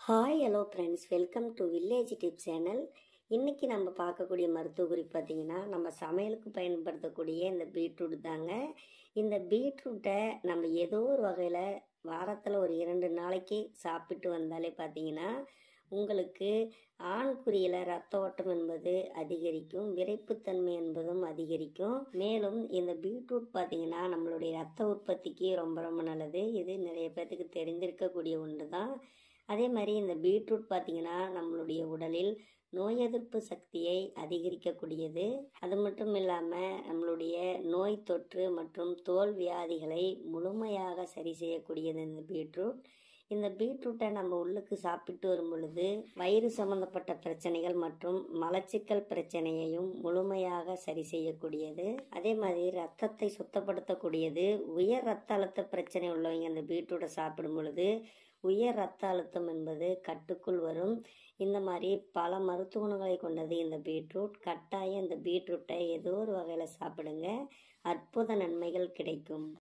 hi hello friends welcome to village tip channel இன்றைக்கி நம்ம பார்க்கக்கூடிய மருத்துவ குறிப்பு பார்த்திங்கன்னா நம்ம சமையலுக்கு பயன்படுத்தக்கூடிய இந்த பீட்ரூட் தாங்க இந்த பீட்ரூட்டை நம்ம ஏதோ ஒரு வகையில் வாரத்தில் ஒரு இரண்டு நாளைக்கு சாப்பிட்டு வந்தாலே பார்த்தீங்கன்னா உங்களுக்கு ஆண்குறியில் ரத்த ஓட்டம் என்பது அதிகரிக்கும் விரைப்புத்தன்மை என்பதும் அதிகரிக்கும் மேலும் இந்த பீட்ரூட் பார்த்தீங்கன்னா நம்மளுடைய ரத்த உற்பத்திக்கு ரொம்ப ரொம்ப நல்லது இது நிறைய பேர்த்துக்கு தெரிந்திருக்கக்கூடிய ஒன்று தான் அதே மாதிரி இந்த பீட்ரூட் பார்த்திங்கன்னா நம்மளுடைய உடலில் நோய் எதிர்ப்பு சக்தியை அதிகரிக்கக்கூடியது அது மட்டும் இல்லாமல் நம்மளுடைய நோய் தொற்று மற்றும் தோல் வியாதிகளை முழுமையாக சரி செய்யக்கூடியது இந்த பீட்ரூட் இந்த பீட்ரூட்டை நம்ம உள்ளுக்கு சாப்பிட்டு வரும் பொழுது வயிறு சம்பந்தப்பட்ட பிரச்சனைகள் மற்றும் மலச்சிக்கல் பிரச்சனையையும் முழுமையாக சரி செய்யக்கூடியது அதே மாதிரி ரத்தத்தை சுத்தப்படுத்தக்கூடியது உயர் ரத்த அழுத்த பிரச்சனை உள்ளவங்க இந்த பீட்ரூட்டை சாப்பிடும் பொழுது உயர் ரத்த அழுத்தம் என்பது கட்டுக்குள் வரும் இந்த மாதிரி பல மருத்துவ குணங்களை கொண்டது இந்த பீட்ரூட் கட்டாயம் இந்த பீட்ரூட்டை ஏதோ ஒரு வகையில் சாப்பிடுங்க அற்புத நன்மைகள் கிடைக்கும்